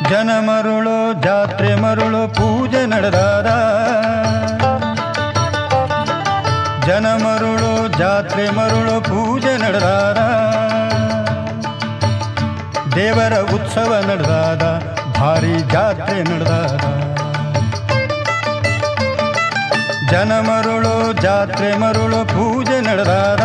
ಜನ ಮರುಳು ಜಾತ್ರೆ ಮರುಳು ಪೂಜೆ ನಡೆದಾದ ಜನ ಮರುಳು ಜಾತ್ರೆ ಮರುಳು ಪೂಜೆ ನಡೆದಾದ ದೇವರ ಉತ್ಸವ ನಡೆದಾದ ಭಾರಿ ಜಾತ್ರೆ ನಡೆದಾದ ಜನ ಮರುಳು ಜಾತ್ರೆ ಮರುಳು ಪೂಜೆ ನಡೆದಾದ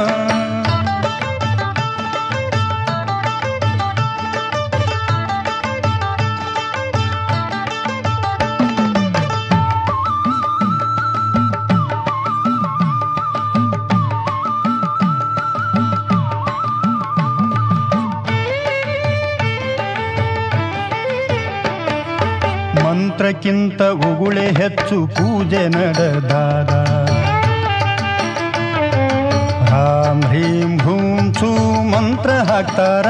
ಮಂತ್ರಕ್ಕಿಂತ ಉಗುಳೆ ಹೆಚ್ಚು ಪೂಜೆ ನಡೆದಾದ ರಾಮ್ ಹ್ರೀಂ ಹೂಂ ಛೂ ಮಂತ್ರ ಹಾಕ್ತಾರ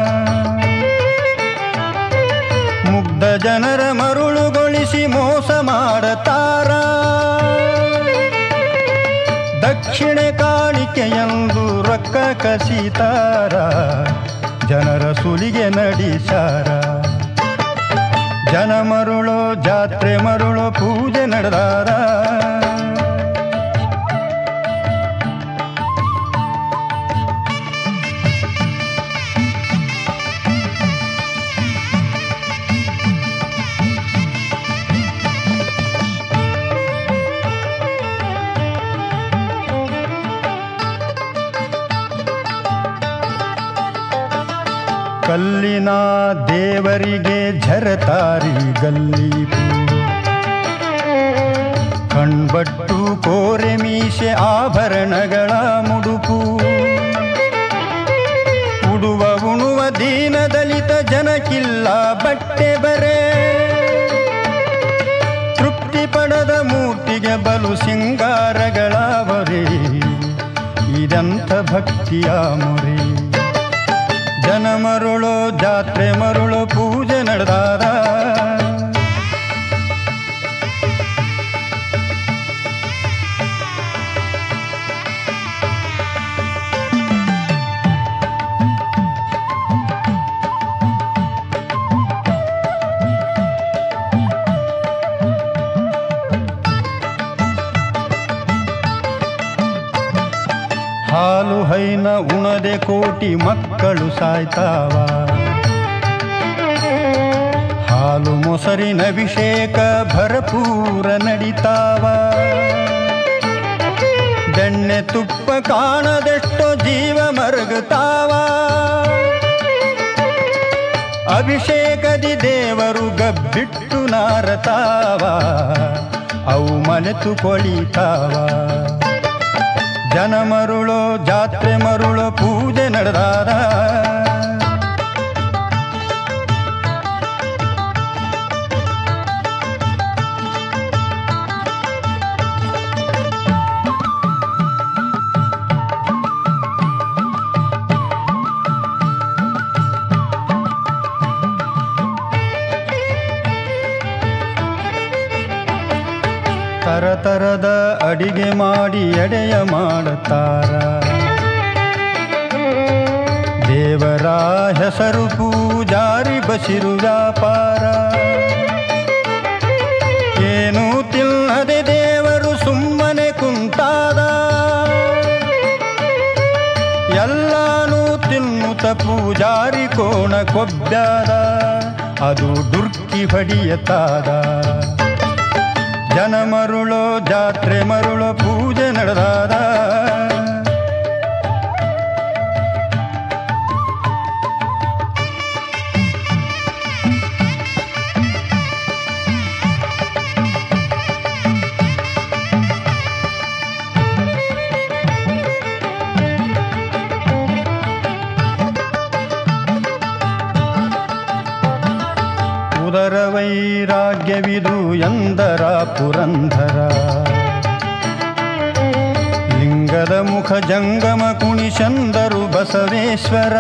ಮುಗ್ಧ ಜನರ ಮರುಳುಗೊಳಿಸಿ ಮೋಸ ಮಾಡತಾರ ದಕ್ಷಿಣೆ ಕಾಣಿಕೆಯೆಂದು ರೊಕ್ಕ ಕಸಿತಾರ ಜನರ ಸುಲಿಗೆ ನಡಿಸಾರ ಜನ ಮರುಳು ಜಾತ್ರೆ ಮರುಳು ಪೂಜೆ ನಡೆದಾರ ಕಲ್ಲಿನ ದೇವರಿಗೆ ಝರತಾರಿ ಗಲ್ಲೀಪು ಕಣ್ಬಟ್ಟು ಕೋರೆ ಮೀಸೆ ಆಭರಣಗಳ ಮುಡುಪು ಉಡುವ ಉಣುವ ದೀನ ದಲಿತ ಜನಕ್ಕಿಲ್ಲ ಬಟ್ಟೆ ಬರೆ ತೃಪ್ತಿ ಪಡದ ಮೂರ್ತಿಗೆ ಬಲು ಸಿಂಗಾರಗಳ ಬರೆ ಇದಂಥ ಭಕ್ತಿಯ ಮೊರೆ ಜನ ಮರುಳು ಜಾತ್ರೆ ಮರುಳು ಪೂಜೆ ನಡೆದಾರ ಹಾಲು ಹೈನ ಉಣದೆ ಕೋಟಿ ಮಕ್ಕಳು ಸಾಯ್ತಾವ ಹಾಲು ಮೊಸರಿನ ಅಭಿಷೇಕ ಭರಪೂರ ನಡಿತಾವ ಬೆಣ್ಣೆ ತುಪ್ಪ ಕಾಣದೆಷ್ಟೋ ಜೀವ ಮರಗುತ್ತಾವ ಅಭಿಷೇಕದಿ ದೇವರು ಗಬ್ಬಿಟ್ಟು ನಾರತಾವ ಅವು ಮನೆತು ಕೊಳಿತಾವ ಜನ ಮರುಳು ಜಾತ್ರೆ ಮರುಳು ಪೂಜೆ ನಡೆದಾರ ತರತರದ ಅಡಿಗೆ ಮಾಡಿ ಎಡೆಯ ಮಾಡುತ್ತಾರ ದೇವರ ಹೆಸರು ಪೂಜಾರಿ ಬಸಿರು ವ್ಯಾಪಾರ ಏನು ತಿನ್ನದೆ ದೇವರು ಸುಮ್ಮನೆ ಕುಂತಾದ ಎಲ್ಲಾನು ತಿನ್ನುತ್ತ ಪೂಜಾರಿ ಕೋಣ ಕೊಬ್ಬ್ಯಾದ ಅದು ಡುರ್ಕಿ ಹೊಡಿಯತಾದ ಜನ ಮರುಳು ಜಾತ್ರೆ ಮರುಳು ಪೂಜೆ ನಡೆದಾದ ಉದರ ವೈರಾಗ್ಯವಿದು ಎಂದರ ಪುರಂದರ ಲಿಂಗದ ಮುಖ ಜಂಗಮ ಕುಣಿಸಂದರು ಬಸವೇಶ್ವರ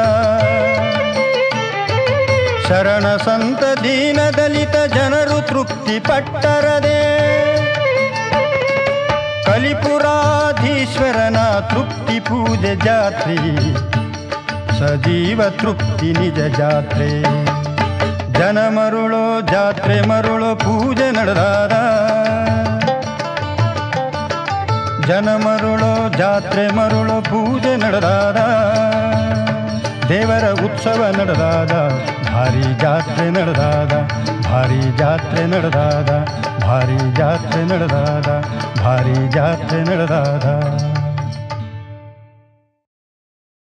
ಶರಣ ಸಂತ ದೀನ ದಲಿತ ಜನರು ತೃಪ್ತಿ ಪಟ್ಟರದೆ ಕಲಿಪುರಾಧೀಶ್ವರನ ತೃಪ್ತಿ ಪೂಜೆ ಜಾತ್ರೆ ಸಜೀವ ತೃಪ್ತಿ ನಿಜ ಜಾತ್ರೆ ಜನ ಮರುಳೋ ಜಾತ್ರೆ ಮರುಳೋ ಪೂಜೆ ನಡೆದಾದ ಜನ ಮರುಳೋ ಜಾತ್ರೆ ಮರುಳೋ ಪೂಜೆ ನಡೆದಾದ ದೇವರ ಉತ್ಸವ ನಡೆದಾದ ಭಾರಿ ಜಾತ್ರೆ ನಡೆದಾದ ಭಾರಿ ಜಾತ್ರೆ ನಡೆದಾದ ಭಾರಿ ಜಾತ್ರೆ ನಡೆದಾದ ಭಾರಿ ಜಾತ್ರೆ ನಡೆದಾದ